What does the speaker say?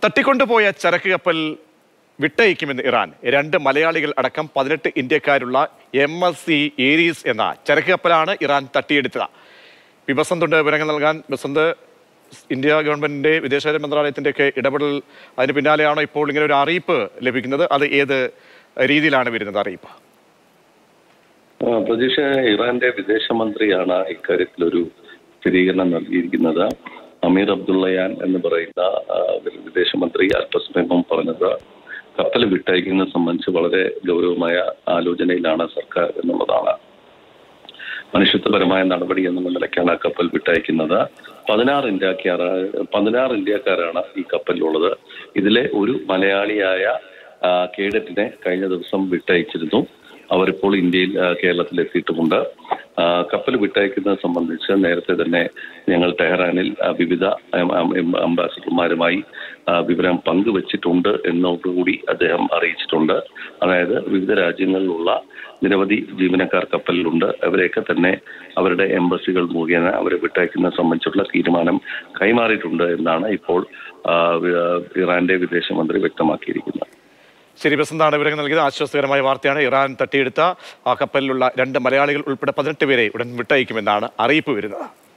തട്ടിക്കൊണ്ടുപോയ ചരക്ക് കപ്പൽ വിട്ടയക്കുമെന്ന് ഇറാൻ രണ്ട് മലയാളികൾ അടക്കം പതിനെട്ട് ഇന്ത്യക്കാരുള്ള എം എസ് സി ഏരീസ് എന്ന ചരക്ക് കപ്പലാണ് ഇറാൻ തട്ടിയെടുത്തത് പി ബസന്തുണ്ട് വിവരങ്ങൾ നൽകാൻ ബസന്ത് ഇന്ത്യ ഗവൺമെന്റിന്റെ വിദേശകാര്യ മന്ത്രാലയത്തിന്റെ ഒക്കെ ഇടപെടൽ അതിന് പിന്നാലെയാണോ ഇപ്പോൾ ഇങ്ങനെ ഒരു അറിയിപ്പ് ലഭിക്കുന്നത് അത് ഏത് രീതിയിലാണ് വരുന്നത് അറിയിപ്പ് ആ, പ്രതീക്ഷ ഇറാന്റെ വിദേശമന്ത്രിയാണ് ഇക്കാര്യത്തിൽ ഒരു സ്ഥിരീകരണം നൽകിയിരിക്കുന്നത് അമീർ അബ്ദുള്ളയാൻ എന്ന് പറയുന്ന ആ, വിദേശമന്ത്രി അല്പസമയം മുമ്പ് പറഞ്ഞത് കപ്പൽ വിട്ടയക്കുന്നത് സംബന്ധിച്ച് വളരെ ഗൗരവമായ ആലോചനയിലാണ് സർക്കാർ എന്നുള്ളതാണ് മനുഷ്യത്വപരമായ നടപടി എന്നുള്ള നിലയ്ക്കാണ് ആ കപ്പൽ വിട്ടയക്കുന്നത് പതിനാറ് ഇന്ത്യക്കാരാ പതിനാറ് ഇന്ത്യക്കാരാണ് ഈ കപ്പലിലുള്ളത് ഇതിലെ ഒരു മലയാളിയായ ആ, കേഡറ്റിനെ കഴിഞ്ഞ ദിവസം വിട്ടയച്ചിരുന്നു അവരിപ്പോൾ ഇന്ത്യയിൽ ആ, കേരളത്തിൽ എത്തിയിട്ടുമുണ്ട് ആ, കപ്പൽ വിട്ടയക്കുന്നത് സംബന്ധിച്ച് നേരത്തെ തന്നെ ഞങ്ങൾ ടെഹ്റാനിൽ ആ, വിവിധ എം, എം, എം, അംബാസിഡർമാരുമായി ആ, വിവരം പങ്കുവച്ചിട്ടുണ്ട് എന്നോടുകൂടി അദ്ദേഹം അറിയിച്ചിട്ടുണ്ട് അതായത് വിവിധ രാജ്യങ്ങളിലുള്ള നിരവധി ജീവനക്കാർ കപ്പലിലുണ്ട് അവരെയൊക്കെ തന്നെ അവരുടെ എംബസികൾ മുഖേന അവരെ വിട്ടയക്കുന്നത് സംബന്ധിച്ചുള്ള തീരുമാനം കൈമാറിയിട്ടുണ്ട് എന്നാണ് ഇപ്പോൾ ആ, വി- ഇറാന്റെ വിദേശമന്ത്രി വ്യക്തമാക്കിയിരിക്കുന്നത് ശരി ബസന്താണ് വിവരങ്ങൾ നൽകിയത് ആശ്വാസകരമായ വാർത്തയാണ് ഇറാൻ തട്ടിയെടുത്ത ആ കപ്പലിലുള്ള രണ്ട് മലയാളികൾ ഉൾപ്പെടെ പതിനെട്ട് പേരെ ഉടൻ വിട്ടയക്കുമെന്നാണ് അറിയിപ്പ് വരുന്നത്